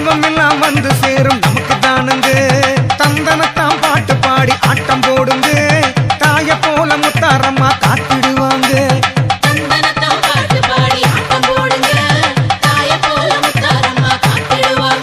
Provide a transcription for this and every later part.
செல்வம் எல்லாம் வந்து சேரும் நமக்கு தானுங்க தந்தனத்தாம் பாட்டு பாடி ஆட்டம் போடுங்க தாய போல முத்தாரம்மா காத்திடுவாங்க தந்தனத்தாம் பாட்டு பாடி ஆட்டம் போடுங்க தாய போல முத்தாரம்மா காத்திடுவாங்க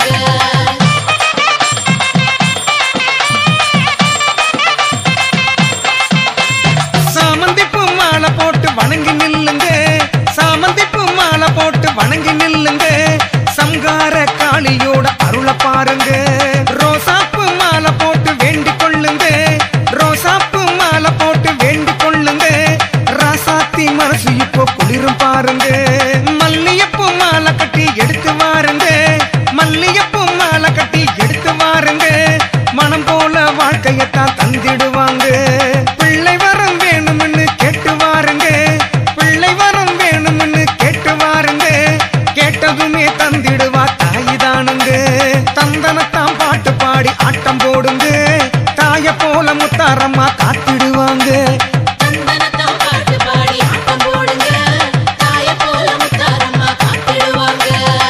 சாமந்திப்பு மாலை போட்டு வணங்கி நில்லுங்க சாமந்திப்பு மாலை போட்டு வணங்கி நில்லுங்க சம்கார காளியோட அருள பாருங்க ரோசாப்பு மாலை போட்டு வேண்டிக் கொள்ளுங்க ரோசாப்பு மாலை போட்டு வேண்டிக் கொள்ளுங்க ராசாத்தி மனசு இப்போ குளிரும் பாருங்க மல்லியப்பு மாலை கட்டி எடுத்து வாருங்க மல்லியப்பு மாலை கட்டி எடுத்து வாருங்க மனம் போல வாழ்க்கையத்தான் தந்திடுவாங்க பிள்ளை வரம் வேணும்னு கேட்டு வாருங்க பிள்ளை வரம் வேணும்னு கேட்டு வாருங்க கேட்டதுமே தந்திடுவா தாயிதானுங்க தந்தனத்தாம் பாட்டு பாடி ஆட்டம் போடுங்க தாய போல முத்தாரம்மா காத்திடுவாங்க தந்தனத்தாம் பாட்டு பாடி ஆட்டம் போடுங்க தாய போல முத்தாரம்மா காத்திடுவாங்க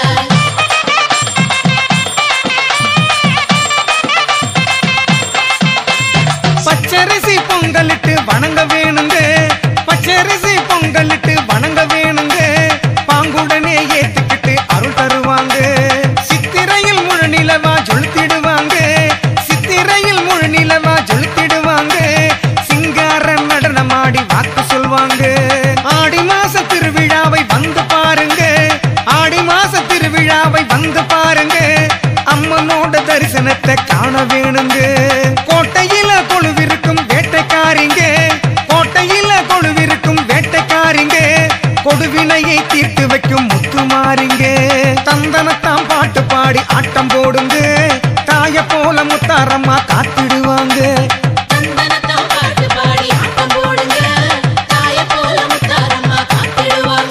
பச்சரிசி பொங்கலிட்டு வணங்க வேணுங்க பச்சரிசி பொங்கலிட்டு வணங்க வேணுங்க பாங்குடனே ஏத்துக்கிட்டு அருள் தருவாங்க சித்திரையில் முழு நிலவா ஜொலுத்திடுவாங்க சித்திரையில் முழு நிலவா ஜொலுத்திடுவாங்க சிங்கார நடனமாடி வாக்கு சொல்வாங்க ஆடி மாச திருவிழாவை வந்து பாருங்க ஆடி மாச திருவிழாவை வந்து பாருங்க அம்மனோட தரிசனத்தை காண வேணுங்க கோட்டையில கொழுவிருக்கும் வேட்டைக்காரிங்க கோட்டையில கொழுவிருக்கும் வேட்டைக்காரிங்க கொடுவினையை தீர்த்து வைக்கும் முத்துமாரிங்க தந்தனத்தாம் பாட்டு பாடி ஆட்டம் போடுங்க தாய போல முத்தாரம்மா காத்திடுவாங்க தந்தனத்தாம் பாட்டு பாடி ஆட்டம் போடுங்க தாய போல முத்தாரம்மா காத்திடுவாங்க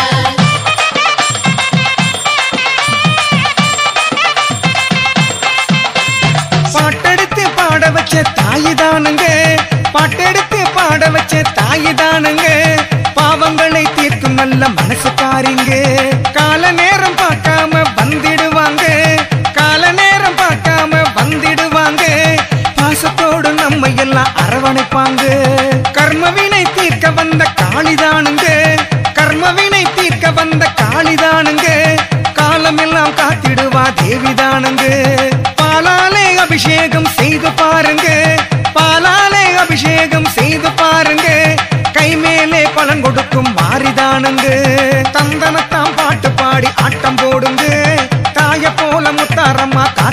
பாட்டெடுத்து பாட வச்ச தாயிதானுங்க பாட்டெடுத்து பாட வச்ச தாயிதானுங்க பாவங்களை தீர்க்கும் நல்ல மனசுக்காரிங்க கால நேரம் பார்க்காம வந்திடுவாங்க கால நேரம் பார்க்காம வந்திடுவாங்க பாசத்தோடு நம்ம எல்லாம் அரவணைப்பாங்க கர்மவினை தீர்க்க வந்த காளிதானுங்க கர்மவினை தீர்க்க வந்த காளிதானுங்க காலமெல்லாம் காத்திடுவா தேவிதானுங்க பாலாலே அபிஷேகம் செய்து பாருங்க பாலாலே அபிஷேகம் செய்து பாருங்க கை மேலே பலன் கொடுக்கும் மாறிதானுங்க தந்தனத்தாம் பாட்டு பாடி ஆட்டம் போடுங்க தாய போல முத்தாரம்மா